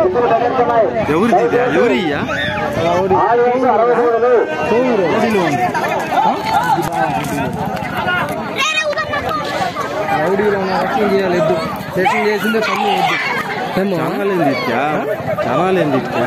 ఇద్దరు తగ్గుతున్నాయి ఎవరిది ఇది? ఎవరియ్యా ఆడియన్స్ అరవై మూడులు రౌడీలో ఉన్న రక్షణ చేయాలి ఎద్దు సెషన్ చేసిందే పని వద్దు ఏమో చానాలేంది ఇట్లా చానాలేంది ఇట్లా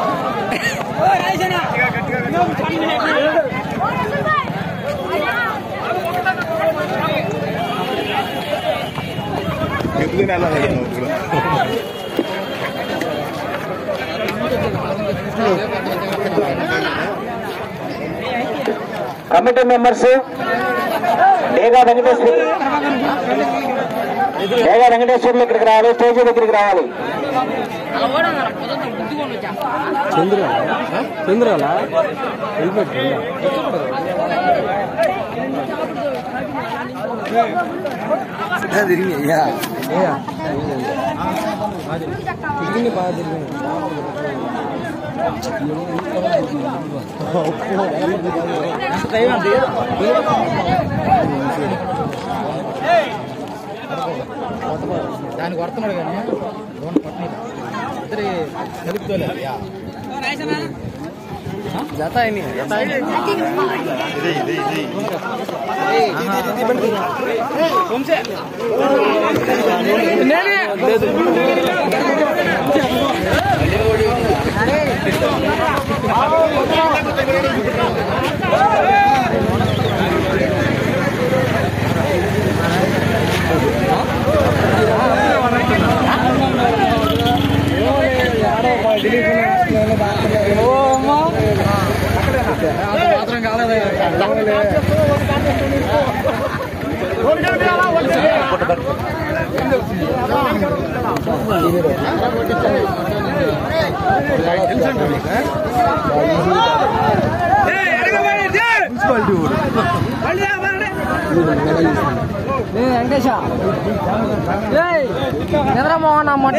కమిటీ మెంబర్స్ డేగా వెంకటేశ్వర డేగా వెంకటేశ్వర్లు ఇక్కడికి రావాలి స్టేజ్ దగ్గరికి రావాలి చంద్ర చంద్రాలా వెళ్ళిపెట్టు తిరిగి అయ్యా తిరిగింది బాగా తిరిగింది దానికి వస్తున్నాడు కానీ లోన్ పట్టిన ఇద్దరి కలుపుకోలేదు జత అయినాయి జత ఇదే ఇదే ఇదే మాత్రం కాలేదు వెంకటేశ చంద్రమోహన్ అమ్మంట